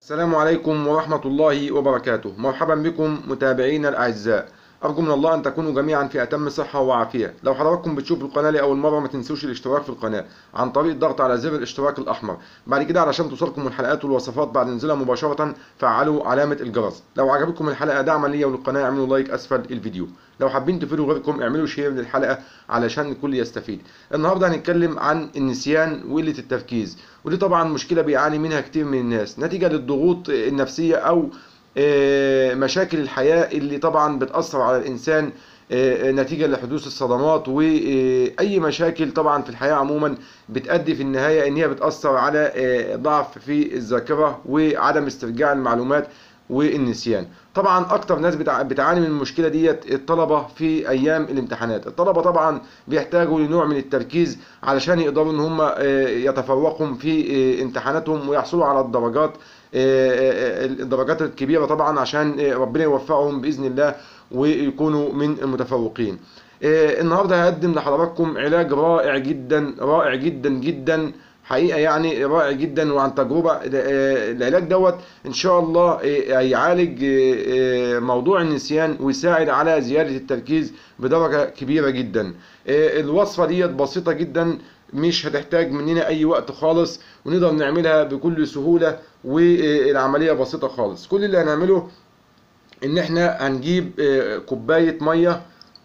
السلام عليكم ورحمة الله وبركاته مرحبا بكم متابعينا الأعزاء أرجو من الله أن تكونوا جميعا في أتم صحة وعافية لو حضراتكم بتشوفوا القناة لأول مرة ما تنسوش الاشتراك في القناة عن طريق الضغط على زر الاشتراك الأحمر بعد كده علشان توصلكم الحلقات والوصفات بعد نزولها مباشرة فعلوا علامة الجرس لو عجبتكم الحلقة دعما ليا وللقناة اعملوا لايك أسفل الفيديو لو حابين تفيدوا غيركم اعملوا شير للحلقة علشان الكل يستفيد النهاردة هنتكلم عن النسيان وقلة التركيز ودي طبعا مشكلة بيعاني منها كتير من الناس نتيجة للضغوط النفسية أو مشاكل الحياة اللي طبعا بتأثر على الإنسان نتيجة لحدوث الصدمات وأي مشاكل طبعا في الحياة عموما بتأدي في النهاية إن هي بتأثر على ضعف في الذاكرة وعدم استرجاع المعلومات والنسيان طبعا اكتر ناس بتعاني من المشكله ديت الطلبه في ايام الامتحانات الطلبه طبعا بيحتاجوا لنوع من التركيز علشان يقدروا ان هم يتفوقوا في امتحاناتهم ويحصلوا على الدرجات الدرجات الكبيره طبعا عشان ربنا يوفقهم باذن الله ويكونوا من المتفوقين النهارده هقدم لحضراتكم علاج رائع جدا رائع جدا جدا حقيقه يعني رائع جدا وعن تجربه العلاج دوت ان شاء الله هيعالج موضوع النسيان ويساعد على زياده التركيز بدرجه كبيره جدا الوصفه ديت بسيطه جدا مش هتحتاج مننا اي وقت خالص ونقدر نعملها بكل سهوله والعمليه بسيطه خالص كل اللي هنعمله ان احنا هنجيب كوبايه ميه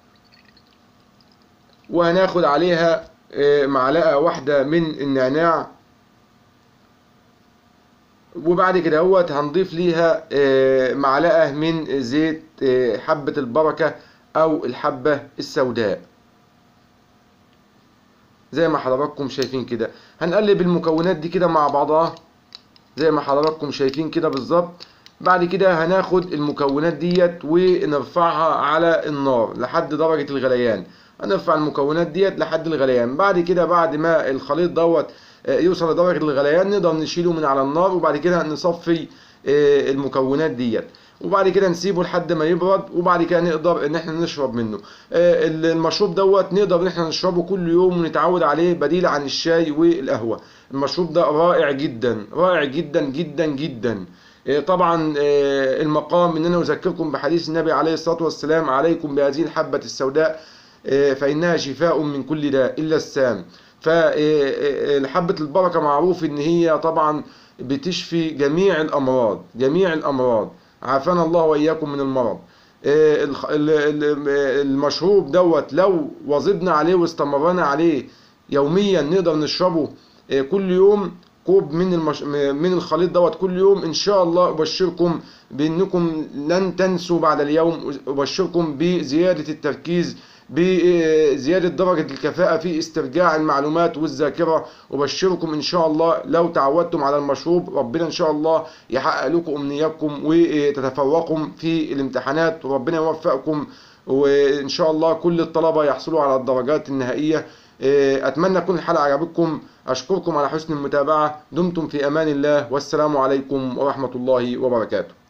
وهناخد عليها معلقة واحدة من النعناع وبعد كده اهوت هنضيف ليها معلقة من زيت حبة البركة او الحبة السوداء زي ما حضراتكم شايفين كده هنقلب المكونات دي كده مع بعضها زي ما حضراتكم شايفين كده بالظبط بعد كده هناخد المكونات ديت ونرفعها على النار لحد درجة الغليان هنرفع المكونات ديت لحد الغليان بعد كده بعد ما الخليط دوت يوصل لدرجة الغليان نقدر نشيله من على النار وبعد كده نصفي المكونات ديت وبعد كده نسيبه لحد ما يبرد وبعد كده نقدر ان احنا نشرب منه المشروب دوت نقدر ان احنا نشربه كل يوم ونتعود عليه بديل عن الشاي والقهوة المشروب ده رائع جدا رائع جدا جدا جدا طبعا المقام ان انا اذكركم بحديث النبي عليه الصلاة والسلام عليكم بهذه الحبة السوداء فإنها شفاء من كل داء إلا السام فحبة البركة معروف إن هي طبعا بتشفي جميع الأمراض جميع الأمراض عافانا الله وإياكم من المرض المشروب دوت لو واظبنا عليه واستمرنا عليه يوميا نقدر نشربه كل يوم كوب من المش... من الخليط دوت كل يوم ان شاء الله ابشركم بانكم لن تنسوا بعد اليوم ابشركم بزياده التركيز بزيادة درجة الكفاءة في استرجاع المعلومات والذاكرة وبشركم إن شاء الله لو تعودتم على المشروب ربنا إن شاء الله يحقق لكم أمنياتكم وتتفوقوا في الامتحانات وربنا يوفقكم وإن شاء الله كل الطلبة يحصلوا على الدرجات النهائية أتمنى تكون الحلقة عجبتكم أشكركم على حسن المتابعة دمتم في أمان الله والسلام عليكم ورحمة الله وبركاته